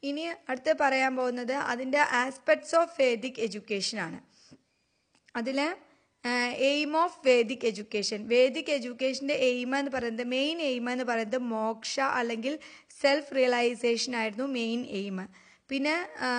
ഇനി അടുത്ത് പറയാൻ പോകുന്നത് അതിൻ്റെ ആസ്പെക്ട്സ് ഓഫ് വേദിക് എഡ്യൂക്കേഷൻ ആണ് അതിൽ aim of Vedic education Vedic എഡ്യൂക്കേഷൻ്റെ എയിം എന്ന് പറയുന്നത് മെയിൻ എയിം എന്ന് പറയുന്നത് മോക്ഷ അല്ലെങ്കിൽ സെൽഫ് റിയലൈസേഷൻ ആയിരുന്നു മെയിൻ എയിം പിന്നെ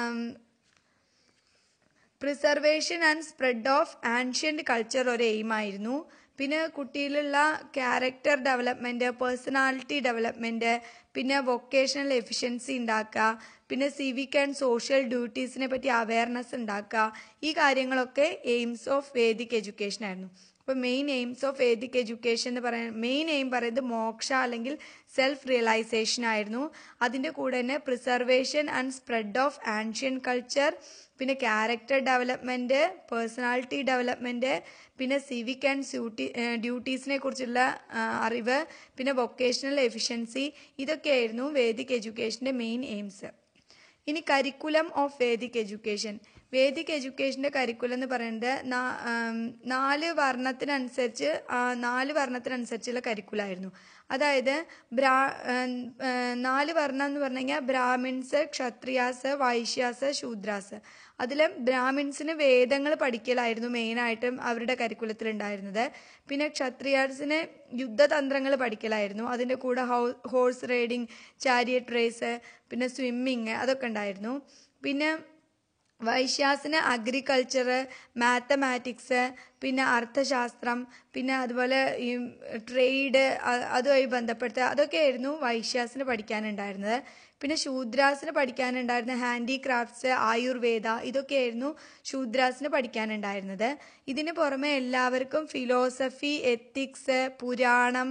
preservation and spread of ancient culture ഒരു എയിമായിരുന്നു പിന്നെ കുട്ടിയിലുള്ള ക്യാരക്ടർ ഡെവലപ്മെൻറ്റ് പേഴ്സണാലിറ്റി ഡെവലപ്മെൻറ്റ് പിന്നെ വൊക്കേഷണൽ എഫിഷ്യൻസി ഉണ്ടാക്കുക പിന്നെ സിവിക് ആൻഡ് സോഷ്യൽ ഡ്യൂട്ടീസിനെ പറ്റി അവയർനെസ് ഉണ്ടാക്കുക ഈ കാര്യങ്ങളൊക്കെ എയിംസ് ഓഫ് വേദിക് എഡ്യൂക്കേഷൻ ആയിരുന്നു അപ്പോൾ main aims of Vedic education എന്ന് പറയാൻ മെയിൻ എയിം പറയുന്നത് മോക്ഷ അല്ലെങ്കിൽ സെൽഫ് റിയലൈസേഷൻ ആയിരുന്നു അതിൻ്റെ കൂടെ തന്നെ preservation and spread of ancient culture പിന്നെ ക്യാരക്ടർ ഡെവലപ്മെൻറ്റ് പേഴ്സണാലിറ്റി ഡെവലപ്മെൻറ്റ് പിന്നെ സിവിക് ആൻഡ് സ്യൂട്ടി ഡ്യൂട്ടീസിനെ കുറിച്ചുള്ള അറിവ് പിന്നെ വൊക്കേഷണൽ എഫിഷ്യൻസി ഇതൊക്കെയായിരുന്നു വേദിക് എഡ്യൂക്കേഷൻ്റെ മെയിൻ എയിംസ് ഇനി curriculum of Vedic education Vedic എഡ്യൂക്കേഷൻ്റെ കരിക്കുലം എന്ന് പറയുന്നത് നാല് വർണ്ണത്തിനനുസരിച്ച് നാല് വർണ്ണത്തിനനുസരിച്ചുള്ള കരിക്കുലായിരുന്നു അതായത് ബ്രാ നാല് വർണ്ണം എന്ന് പറഞ്ഞു കഴിഞ്ഞാൽ ബ്രാഹ്മിൺസ് ക്ഷത്രിയാസ് വൈശ്യാസ് ശൂദ്രാസ് അതിൽ ബ്രാഹ്മിൺസിന് വേദങ്ങൾ പഠിക്കലായിരുന്നു മെയിനായിട്ടും അവരുടെ കരിക്കുലത്തിൽ ഉണ്ടായിരുന്നത് പിന്നെ ക്ഷത്രിയാസിന് യുദ്ധതന്ത്രങ്ങൾ പഠിക്കലായിരുന്നു അതിൻ്റെ കൂടെ how horse riding chariot race പിന്നെ സ്വിമ്മിങ് അതൊക്കെ ഉണ്ടായിരുന്നു പിന്നെ വൈശ്യാസിന് അഗ്രികൾച്ചർ മാത്തമാറ്റിക്സ് പിന്നെ അർത്ഥശാസ്ത്രം പിന്നെ അതുപോലെ ഈ ട്രേഡ് അതുമായി ബന്ധപ്പെട്ട അതൊക്കെയായിരുന്നു വൈശ്യാസിന് പഠിക്കാനുണ്ടായിരുന്നത് പിന്നെ ശൂദ്രാസിന് പഠിക്കാനുണ്ടായിരുന്ന ഹാൻഡിക്രാഫ്റ്റ്സ് ആയുർവേദ ഇതൊക്കെയായിരുന്നു ശൂദ്രാസിന് പഠിക്കാനുണ്ടായിരുന്നത് ഇതിന് പുറമെ എല്ലാവർക്കും ഫിലോസഫി എത്തിക്സ് പുരാണം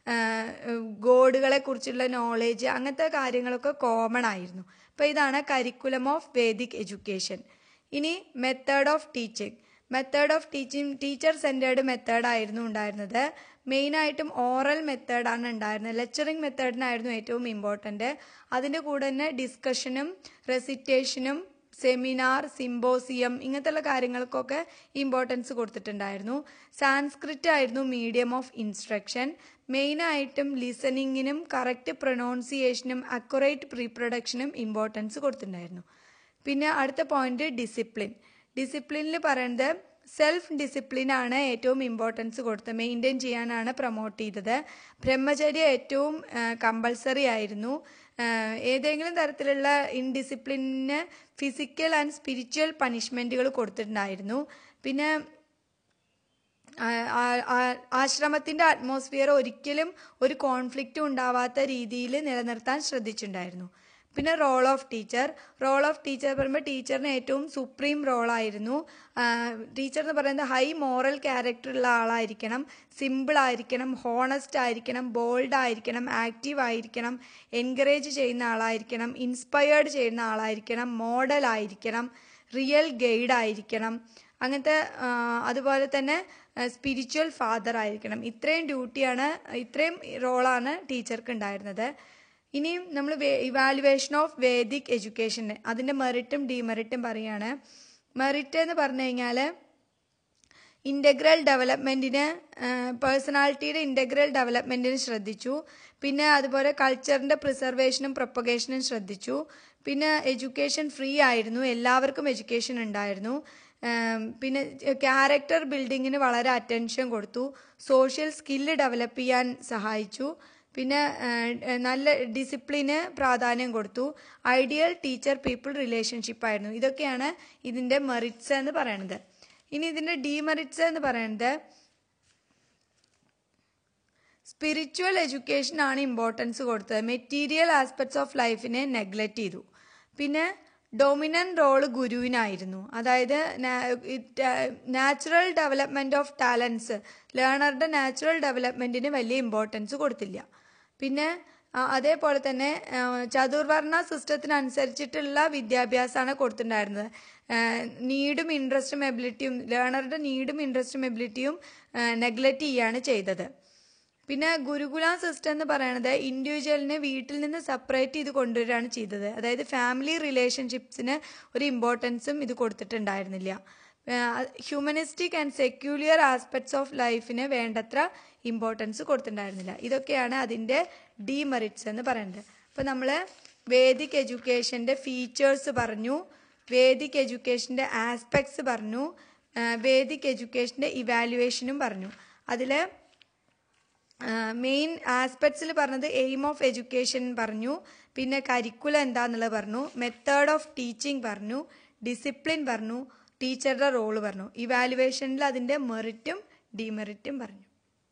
ഗോഡുകളെ കുറിച്ചുള്ള നോളേജ് അങ്ങനത്തെ കാര്യങ്ങളൊക്കെ കോമൺ ആയിരുന്നു അപ്പോൾ ഇതാണ് കരിക്കുലം ഓഫ് വേദിക് എഡ്യൂക്കേഷൻ ഇനി method of teaching method of teaching teacher centred മെത്തേഡായിരുന്നു ഉണ്ടായിരുന്നത് മെയിനായിട്ടും ഓറൽ മെത്തേഡാണ് ഉണ്ടായിരുന്നത് ലെക്ചറിങ് മെത്തേഡിനായിരുന്നു ഏറ്റവും ഇമ്പോർട്ടൻ്റ് അതിൻ്റെ കൂടെ തന്നെ ഡിസ്കഷനും റെസിറ്റേഷനും സെമിനാർ സിംബോസിയം ഇങ്ങനത്തെയുള്ള കാര്യങ്ങൾക്കൊക്കെ ഇമ്പോർട്ടൻസ് കൊടുത്തിട്ടുണ്ടായിരുന്നു സാൻസ്ക്രിറ്റ് ആയിരുന്നു മീഡിയം ഓഫ് ഇൻസ്ട്രക്ഷൻ മെയിനായിട്ടും ലിസണിങ്ങിനും കറക്റ്റ് പ്രൊനൗൺസിയേഷനും അക്യുറേറ്റ് പ്രീപ്രൊഡക്ഷനും ഇമ്പോർട്ടൻസ് കൊടുത്തിട്ടുണ്ടായിരുന്നു പിന്നെ അടുത്ത പോയിന്റ് ഡിസിപ്ലിൻ ഡിസിപ്ലിനിൽ പറയുന്നത് സെൽഫ് ഡിസിപ്ലിനാണ് ഏറ്റവും ഇമ്പോർട്ടൻസ് കൊടുത്തത് മെയിൻറ്റെയിൻ ചെയ്യാനാണ് പ്രൊമോട്ട് ചെയ്തത് ബ്രഹ്മചര്യ ഏറ്റവും കമ്പൾസറി ആയിരുന്നു ഏതെങ്കിലും തരത്തിലുള്ള ഇൻഡിസിപ്ലിന് ഫിസിക്കൽ ആൻഡ് സ്പിരിച്വൽ പണിഷ്മെൻറ്റുകൾ കൊടുത്തിട്ടുണ്ടായിരുന്നു പിന്നെ ആശ്രമത്തിൻ്റെ അറ്റ്മോസ്ഫിയർ ഒരിക്കലും ഒരു കോൺഫ്ലിക്റ്റും ഉണ്ടാവാത്ത രീതിയിൽ നിലനിർത്താൻ ശ്രദ്ധിച്ചിട്ടുണ്ടായിരുന്നു പിന്നെ role of teacher role of teacher പറയുമ്പോൾ ടീച്ചറിന് ഏറ്റവും സുപ്രീം റോളായിരുന്നു ടീച്ചർ എന്ന് പറയുന്നത് ഹൈ മോറൽ ക്യാരക്ടർ ഉള്ള ആളായിരിക്കണം സിമ്പിൾ ആയിരിക്കണം ഹോണസ്റ്റ് ആയിരിക്കണം ബോൾഡ് ആയിരിക്കണം ആക്റ്റീവ് ആയിരിക്കണം എൻകറേജ് ചെയ്യുന്ന ആളായിരിക്കണം ഇൻസ്പയർഡ് ചെയ്യുന്ന ആളായിരിക്കണം മോഡൽ ആയിരിക്കണം റിയൽ ഗൈഡ് ആയിരിക്കണം അങ്ങനത്തെ അതുപോലെ തന്നെ സ്പിരിച്വൽ ഫാദർ ആയിരിക്കണം ഇത്രയും ഡ്യൂട്ടിയാണ് ഇത്രയും റോളാണ് ടീച്ചർക്ക് ഉണ്ടായിരുന്നത് ഇനിയും നമ്മൾ ഇവാലുവേഷൻ ഓഫ് വേദിക് എഡ്യൂക്കേഷൻ അതിൻ്റെ മെറിറ്റും ഡിമെറിറ്റും പറയുകയാണ് മെറിറ്റ് എന്ന് പറഞ്ഞു കഴിഞ്ഞാൽ ഇൻ്റഗ്രൽ ഡെവലപ്മെൻറ്റിന് പേഴ്സണാലിറ്റിയുടെ ഇൻ്റഗ്രൽ ഡെവലപ്മെൻറ്റിന് ശ്രദ്ധിച്ചു പിന്നെ അതുപോലെ കൾച്ചറിൻ്റെ പ്രിസർവേഷനും പ്രൊപ്പഗേഷനും ശ്രദ്ധിച്ചു പിന്നെ എഡ്യൂക്കേഷൻ ഫ്രീ ആയിരുന്നു എല്ലാവർക്കും എഡ്യൂക്കേഷൻ ഉണ്ടായിരുന്നു പിന്നെ ക്യാരക്ടർ ബിൽഡിങ്ങിന് വളരെ അറ്റൻഷൻ കൊടുത്തു സോഷ്യൽ സ്കില്ല് ഡെവലപ്പ് ചെയ്യാൻ സഹായിച്ചു പിന്നെ നല്ല ഡിസിപ്ലിന് പ്രാധാന്യം കൊടുത്തു ഐഡിയൽ ടീച്ചർ പീപ്പിൾ റിലേഷൻഷിപ്പ് ആയിരുന്നു ഇതൊക്കെയാണ് ഇതിൻ്റെ മെറിറ്റ്സ് എന്ന് പറയുന്നത് ഇനി ഇതിൻ്റെ ഡിമെറിറ്റ്സ് എന്ന് പറയുന്നത് സ്പിരിച്വൽ എഡ്യൂക്കേഷൻ ആണ് ഇമ്പോർട്ടൻസ് കൊടുത്തത് മെറ്റീരിയൽ ആസ്പെക്ട്സ് ഓഫ് ലൈഫിനെ നെഗ്ലക്റ്റ് ചെയ്തു പിന്നെ ഡൊമിനൻ്റ് റോള് ഗുരുവിനായിരുന്നു അതായത് നാച്ചുറൽ ഡെവലപ്മെൻറ്റ് ഓഫ് ടാലൻസ് ലേണറുടെ നാച്ചുറൽ ഡെവലപ്മെൻറ്റിന് വലിയ ഇമ്പോർട്ടൻസ് കൊടുത്തില്ല പിന്നെ അതേപോലെ തന്നെ ചതുർവർണ്ണ സിസ്റ്റത്തിനനുസരിച്ചിട്ടുള്ള വിദ്യാഭ്യാസമാണ് കൊടുത്തിട്ടുണ്ടായിരുന്നത് നീഡും ഇൻട്രസ്റ്റും എബിലിറ്റിയും ലേണറുടെ നീഡും ഇൻട്രസ്റ്റും എബിലിറ്റിയും നെഗ്ലക്റ്റ് ചെയ്യുകയാണ് ചെയ്തത് പിന്നെ ഗുരുകുലം സിസ്റ്റം എന്ന് പറയുന്നത് ഇൻഡിവിജ്വലിനെ വീട്ടിൽ നിന്ന് സെപ്പറേറ്റ് ചെയ്ത് കൊണ്ടുവരികയാണ് ചെയ്തത് അതായത് ഫാമിലി റിലേഷൻഷിപ്സിന് ഒരു ഇമ്പോർട്ടൻസും ഇത് കൊടുത്തിട്ടുണ്ടായിരുന്നില്ല humanistic and secular aspects of ലൈഫിന് വേണ്ടത്ര ഇമ്പോർട്ടൻസ് കൊടുത്തിട്ടുണ്ടായിരുന്നില്ല ഇതൊക്കെയാണ് അതിൻ്റെ ഡിമെറിറ്റ്സ് എന്ന് പറയുന്നത് അപ്പോൾ നമ്മൾ വേദിക് എഡ്യൂക്കേഷൻ്റെ ഫീച്ചേഴ്സ് പറഞ്ഞു വേദിക് എഡ്യൂക്കേഷൻ്റെ ആസ്പെക്ട്സ് പറഞ്ഞു വേദിക് എഡ്യൂക്കേഷൻ്റെ ഇവാലുവേഷനും പറഞ്ഞു അതിൽ മെയിൻ ആസ്പെക്ട്സിൽ പറഞ്ഞത് എയിം ഓഫ് എഡ്യൂക്കേഷൻ പറഞ്ഞു പിന്നെ കരിക്കുലം എന്താന്നുള്ളത് പറഞ്ഞു മെത്തേഡ് ഓഫ് ടീച്ചിങ് പറഞ്ഞു ഡിസിപ്ലിൻ പറഞ്ഞു ടീച്ചറുടെ റോള് പറഞ്ഞു ഇവാലുവേഷനിൽ അതിൻ്റെ മെറിറ്റും ഡിമെറിറ്റും പറഞ്ഞു